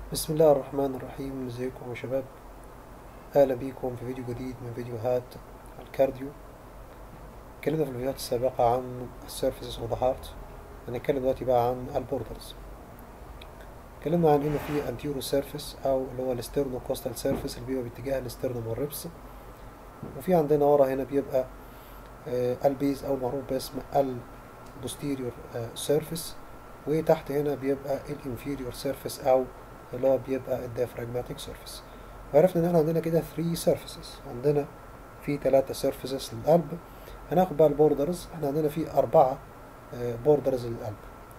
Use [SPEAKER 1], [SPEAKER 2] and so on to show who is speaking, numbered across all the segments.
[SPEAKER 1] بسم الله الرحمن الرحيم ازيكم يا شباب اهلا بيكم في فيديو جديد من فيديوهات الكارديو اتكلمنا في الفيديوهات السابقة عن السيرفيسز اوف ذا هارت هنتكلم دلوقتي بقى عن البوردرز اتكلمنا عن انه في انتيرو سيرفيس او اللي هو الاسترنو كوستال سيرفيس اللي بيبقى باتجاه الاسترنوم والريبس وفي عندنا ورا هنا بيبقى آه البيز او معروف باسم البوستيريور سيرفيس وتحت هنا بيبقى الانفيريور سيرفيس او اللي هو بيبقى الديافراجماتيك سيرفيس وعرفنا ان احنا عندنا كده 3 سيرفيسز عندنا في 3 سيرفيسز للقلب هناخد بقى البوردرز احنا عندنا في أربعة بوردرز للقلب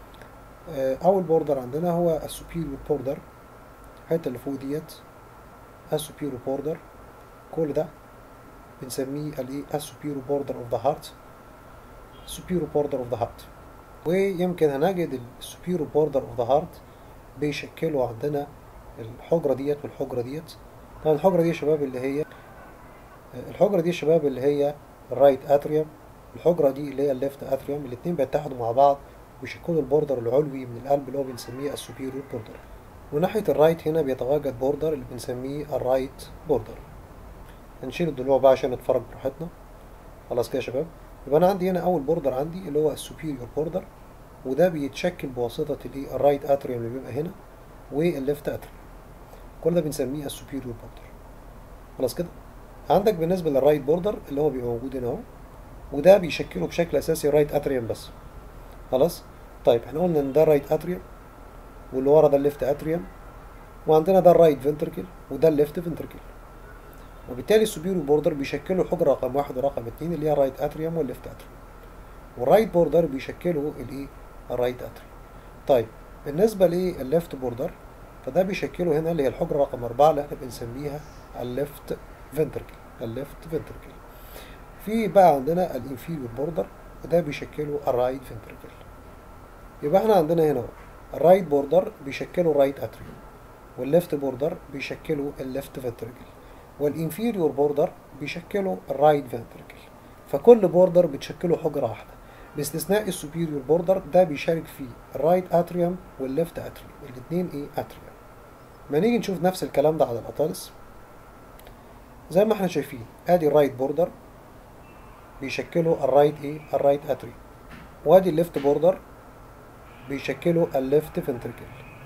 [SPEAKER 1] أول بوردر عندنا هو السوبيريور بوردر الحتة اللي فوق ديت السوبيريور بوردر كل ده بنسميه الايه السوبيريور بوردر اوف ذا هارت superior border of the heart ويمكن هنجد السوبيريور بوردر اوف ذا هارت بيشكلوا عندنا الحجرة ديت والحجرة ديت طبعا الحجرة دي يا شباب اللي هي الحجرة دي يا شباب اللي هي الرايت اتريوم الحجرة دي اللي هي الليفت اتريوم الاتنين بيتحدوا مع بعض ويشكلوا البوردر العلوي من القلب اللي هو بنسميه السوبيريور بوردر وناحية الرايت هنا بيتواجد بوردر اللي بنسميه الرايت بوردر هنشيل الضلوع بقى عشان نتفرج براحتنا خلاص كده يا شباب يبقى انا عندي هنا اول بوردر عندي اللي هو السوبيريور بوردر وده بيتشكل بواسطة الايه الرايت اتريوم اللي بيبقى هنا والليفت اتريوم كل ده بنسميه السوبيريور بوردر خلاص كده عندك بالنسبة للرايت بوردر اللي هو بيبقى موجود هنا اهو وده بيشكله بشكل اساسي الرايت اتريوم بس خلاص طيب احنا قلنا ان ده الرايت اتريوم واللي ورا ده الليفت اتريوم وعندنا ده الرايت فنتركل وده الليفت فنتركل وبالتالي السوبيريور بوردر بيشكلوا حجرة رقم واحد ورقم اتنين اللي هي الرايت اتريوم والليفت اتريوم والرايت بوردر بيشكلوا الايه الرايت اتريوم طيب بالنسبة للليفت بوردر فده بيشكلوا هنا اللي هي الحجرة رقم أربعة اللي احنا بنسميها الليفت فنتركل الليفت فنتركل في بقى عندنا الانفيريور بوردر وده بيشكلوا الرايت فنتركل يبقى احنا عندنا هنا الرايت بوردر بيشكلوا الرايت اتريوم والليفت بوردر بيشكلوا الليفت فنتركل والانفيريور بوردر بيشكلوا الرايت فنتركل فكل بوردر بتشكله حجرة واحدة باستثناء السوبيريور بوردر ده بيشارك فيه الرايت اتريوم والليفت اتريوم الاثنين ايه اتريوم ما نيجي نشوف نفس الكلام ده على الاطالس زي ما احنا شايفين ادي الرايت بوردر بيشكلوا الرايت ايه الرايت اتريوم وادي الليفت بوردر بيشكلوا الليفت فنتركل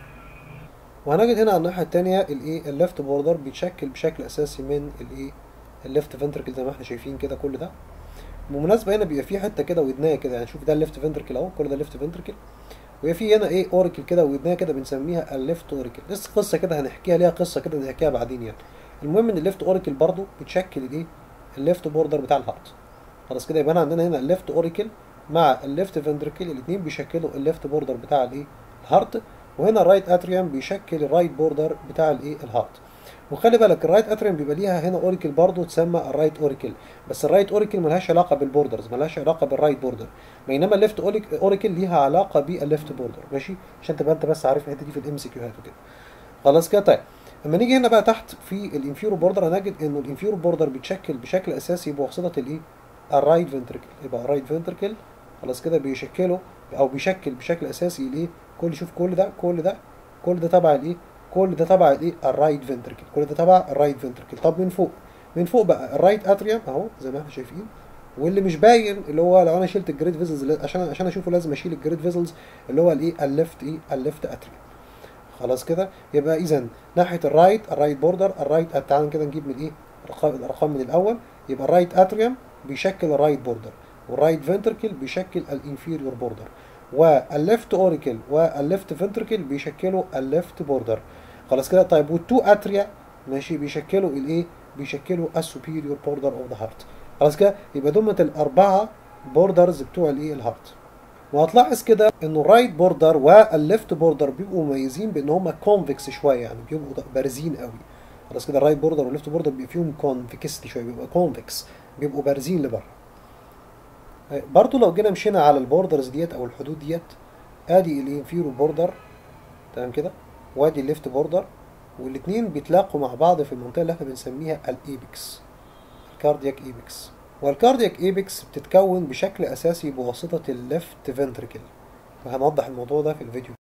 [SPEAKER 1] وهنجد هنا على الناحية التانية الايه الليفت بوردر بيتشكل بشكل اساسي من الايه الليفت فنتركل زي ما احنا شايفين كده كل ده بالمناسبة هنا بيبقى في حتة كده ودناية كده يعني شوف ده الليفت فنتركل اهو كل ده ليفت فنتركل وهي في هنا ايه اوريكل كده ودناية كده بنسميها الليفت اوريكل لسه قصة كده هنحكيها ليها قصة كده نحكيها بعدين يعني المهم ان الليفت اوريكل برضو بتشكل الايه الليفت بوردر بتاع الهارت خلاص كده يبقى عندنا هنا الليفت اوريكل مع الليفت فنتركل الاثنين بيشكلوا الليفت بوردر بتاع الايه الهارت وهنا الرايت اتريوم بيشكل الرايت بوردر بتاع الايه الهارت وخلي بالك الرايت اتريوم بيبقى ليها هنا اوريكل برضه تسمى الرايت اوريكل بس الرايت اوريكل ملهاش علاقه بالبوردرز ملهاش علاقه بالرايت بوردر بينما الليفت اوريكل ليها علاقه بالليفت بوردر ماشي عشان تبقى انت بس عارف الحته دي في الام سي كيوهات وكده خلاص كده طيب لما نيجي هنا بقى تحت في الانفيرو بوردر هنجد انه الانفيرو بوردر بيتشكل بشكل اساسي بواسطه الايه الرايت فنتركل يبقى الرايت فنتركل خلاص كده بيشكله او بيشكل بشكل اساسي الايه كل شوف كل ده كل ده كل ده تبع الايه كل ده تبع الايه الرايت فنتركل كل ده تبع الرايت فنتركل طب من فوق من فوق بقى الرايت اتريوم اهو زي ما احنا شايفين واللي مش باين اللي هو لو انا شلت الجريد فيزلز عشان عشان اشوفه لازم اشيل الجريد فيزلز اللي هو الايه الليفت ايه الليفت اتريوم خلاص كده يبقى اذا ناحيه الرايت الرايت بوردر الرايت تعالى كده نجيب من ايه الارقام من الاول يبقى الرايت اتريوم بيشكل الرايت بوردر والرايت فنتركل بيشكل الانفيريور بوردر والليفت اوريكل والليفت فنتركل بيشكلوا الليفت بوردر خلاص كده طيب والتو اتريا ماشي بيشكلوا الايه بيشكلوا السوبيريور بوردر اوف ذا هارت خلاص كده يبقى دول الاربعه بوردرز بتوع الايه الهارت وهتلاحظ كده انه الرايت بوردر والليفت بوردر بيبقوا مميزين بان هم كونفكس شويه يعني بيبقوا بارزين قوي خلاص كده الرايت بوردر والليفت بوردر بيبقى فيهم كونفكستي شويه بيبقى كونفكس بيبقوا بارزين لبره برضو لو جينا مشينا على البوردرز ديت او الحدود ديت ادي الانفيرو بوردر تمام كده وادي الليفت بوردر والاثنين بيتلاقوا مع بعض في المنطقه اللي احنا بنسميها الايبكس الكاردياك ايبكس والكاردياك ايبكس بتتكون بشكل اساسي بواسطه الليفت فنتركل وهنوضح الموضوع ده في الفيديو